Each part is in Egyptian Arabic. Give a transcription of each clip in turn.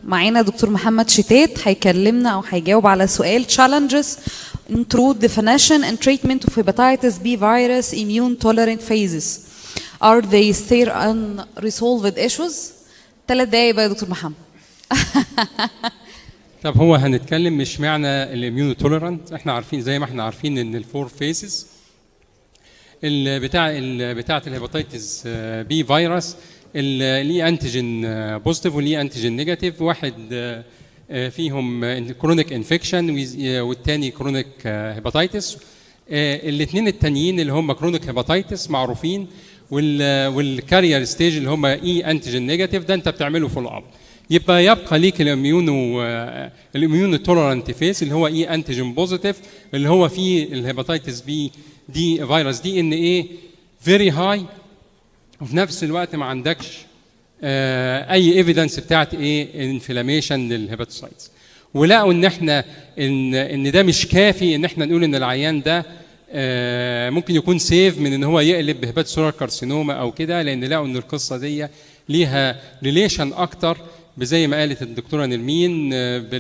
معانا دكتور محمد شتات هيكلمنا او هيجاوب على سؤال challenges include definition and treatment of hepatitis B virus immune tolerant phases are they still unresolved issues ثلاث دقايق بقى يا دكتور محمد طب هو هنتكلم مش معنى الاميونو توليرانت احنا عارفين زي ما احنا عارفين ان الفور فيزز بتاع ال بتاعه الهيباتيتس بي فيروس اللي انتيجين بوزيتيف واللي انتيجين نيجاتيف واحد آه، آه، فيهم كرونيك انفكشن والتاني كرونيك هيباتيتس الاثنين التانيين اللي هم كرونيك هيباتيتس معروفين والكارير ستيج اللي هم اي انتيجين نيجاتيف ده انت بتعمله فولو اب يبقى يبقى ليك الاميونو الاميونو تولرانت فيس اللي هو اي انتيجين بوزيتيف اللي هو فيه الهيباتيتس بي دي فيروس دي ان ايه فيري هاي وفي نفس الوقت ما عندكش آه، اي ايفيدنس بتاعت ايه انفلاميشن للهيباتوسايتس ولقوا ان احنا ان ان ده مش كافي ان احنا نقول ان العيان ده آه، ممكن يكون سيف من ان هو يقلب بهيباتوسولار كارسينوما او كده لان لقوا ان القصه دي ليها ريليشن اكتر بزي ما قالت الدكتوره نرمين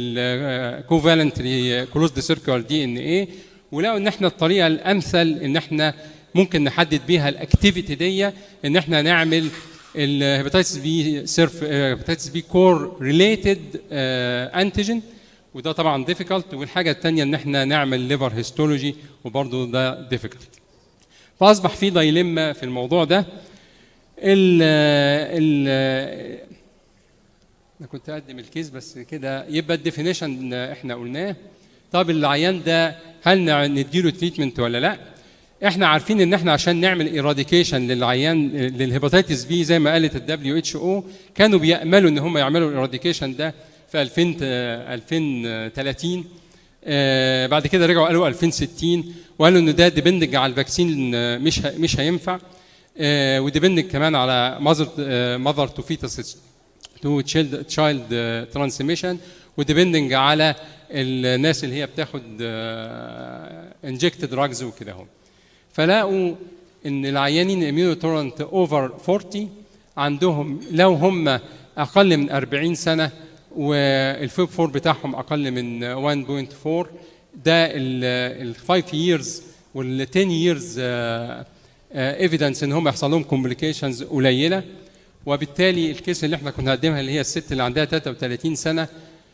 بالكوفالنتري كلوزد سيركل دي ان ايه ولقوا ان احنا الطريقه الامثل ان احنا ممكن نحدد بيها الاكتيفيتي دي ان احنا نعمل الهيباتيتس بي سيرف هيباتيتس بي كور ريليتد انتيجين وده طبعا ديفيكالت والحاجه الثانيه ان احنا نعمل ليفر هيستولوجي وبرضه ده ديفيكالت فاصبح في دايلما في الموضوع ده ال ال انا كنت اقدم الكيس بس كده يبقى الديفينيشن احنا قلناه طب العيان ده هل نع- نديله تريتمنت ولا لا احنا عارفين ان احنا عشان نعمل ايراديكيشن للعيان للهيباتيتس بي زي ما قالت الدبليو اتش او كانوا بياملوا ان هم يعملوا الايراديكيشن ده في 2000 آه، 2030 آه، بعد كده رجعوا قالوا 2060 وقالوا ان ده ديبندنج على الفاكسين آه، مش ه- مش هينفع وديبندنج كمان على ماذر ماذر تو فيتس تو تشايلد تشايلد ترانسميشن وديبندنج على الناس اللي هي بتاخد انجكتد دراجز وكده اهو فلاقوا ان العيانين اميونو تورنت اوفر 40 عندهم لو هم اقل من 40 سنه والفيب 4 بتاعهم اقل من 1.4 ده ال 5 years وال 10 years ايفيدنس ان هم يحصل لهم كومبليكيشنز قليله وبالتالي الكيس اللي احنا كنا هنقدمها اللي هي الست اللي عندها 33 سنه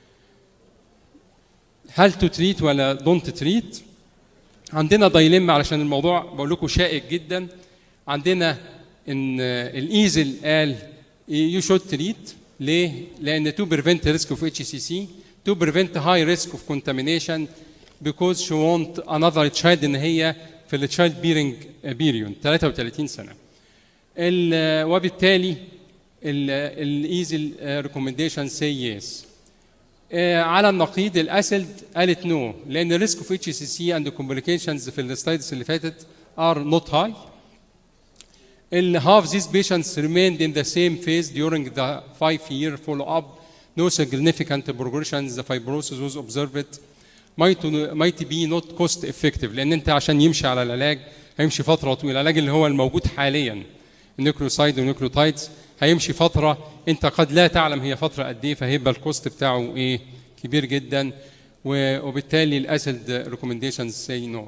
هل تو تريت ولا دونت تريت عندنا دايلما علشان الموضوع بقول لكم شائك جدا عندنا ان الايزل قال يو شود تريت ليه؟ لان تو بريفنت ريسك اوف اتش سي سي تو بريفنت هاي ريسك اوف كونتامينيشن بيكوز شي وونت انذر تشايلد ان هي في التشايلد بيرنج بيريون 33 سنه ال- وبالتالي الايزل ريكومنديشن سي يس على النقيض الاسيد قالت نو لان الريسك اوف اتش سي سي اند كومبليكيشنز في السلايدز اللي فاتت ار نوت هاي ال half these patients remained in the same phase during the five year follow up no significant progression the fibrosis was observed might might be not cost effective لان انت عشان يمشي على العلاج هيمشي فتره طويله العلاج اللي هو الموجود حاليا النيوكليوسايد والنيوكليوتايدز هيمشي فتره انت قد لا تعلم هي فتره قد ايه فهيبقى الكوست بتاعه ايه كبير جدا و- وبالتالي الاسيد ريكومنديشنز سي نو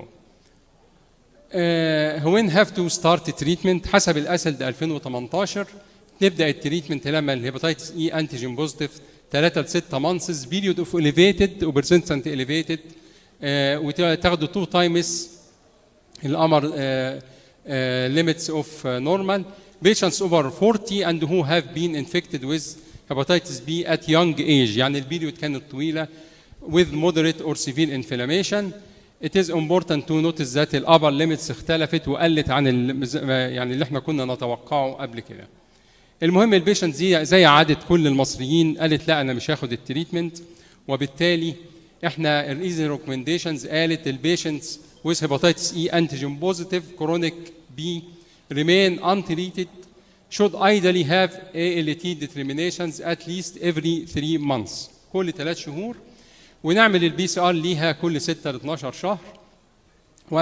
وين هاف تو ستارت تريتمنت حسب الاسيد 2018 نبدا التريتمنت لما الهيباتيتس اي انتيجين بوزيتيف 3 ل 6 مانثس بيريود اوف اليفيتد وبرسنتنت اليفيتد وتاخدوا تو تايمز الامر limits of uh, normal patients over 40 and who have been infected with hepatitis B at young age يعني البيريود كانت طويلة with moderate or severe inflammation it is important to notice that ال upper limits اختلفت وقلت عن ال- يعني اللي احنا كنا نتوقعه قبل كده المهم البيشنت زي زي عادة كل المصريين قالت لا انا مش هاخد التريتمنت وبالتالي احنا الايزي ريكومنديشنز قالت البيشنتس with hepatitis E antigen positive chronic B remain untreated should ideally have ALT determinations at least every 3 months كل 3 شهور ونعمل البي سي ار ليها كل 6 ل 12 شهر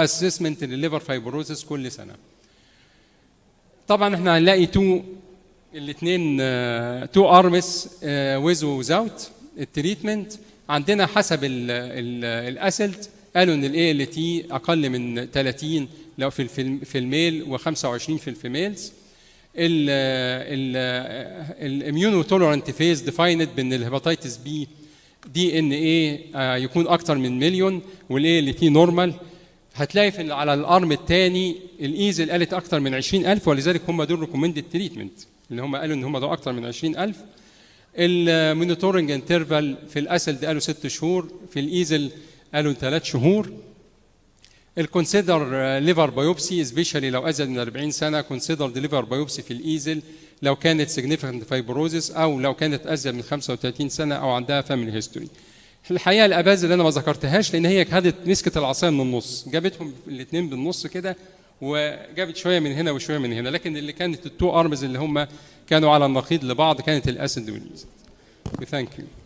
واسسمنت للليفر فايبروزس كل سنه طبعا احنا هنلاقي تو الاثنين تو ارمس ويز وزاوت التريتمنت عندنا حسب ال- ال- الاسلت قالوا ان الاي ال تي اقل من 30 لو في الفيلم في الميل و25 في الفيميلز الاميونو تولرانت فيز ديفايند بان الهيباتيتس بي دي ان ايه يكون اكتر من مليون والاي ال تي نورمال هتلاقي في على الارم الثاني الايزل قالت اكتر من 20000 ولذلك هم دول ريكومندد تريتمنت اللي هم قالوا ان هم دول اكتر من 20000 المونيتورنج انترفال في الاسل قالوا ست شهور في الايزل قالوا ثلاث شهور الكونسيدر ليفر بايوبسي سبيشالي لو ازيد من 40 سنه كونسيدر ليفر بايوبسي في الايزل لو كانت سيجنيفيكانت فايبروزيس او لو كانت ازيد من 35 سنه او عندها فاميلي هيستوري الحقيقه الاباز اللي انا ما ذكرتهاش لان هي خدت مسكت العصايه من النص جابتهم الاثنين بالنص كده وجابت شويه من هنا وشويه من هنا لكن اللي كانت التو ارمز اللي هم كانوا على النقيض لبعض كانت الاسد والايزل ثانك يو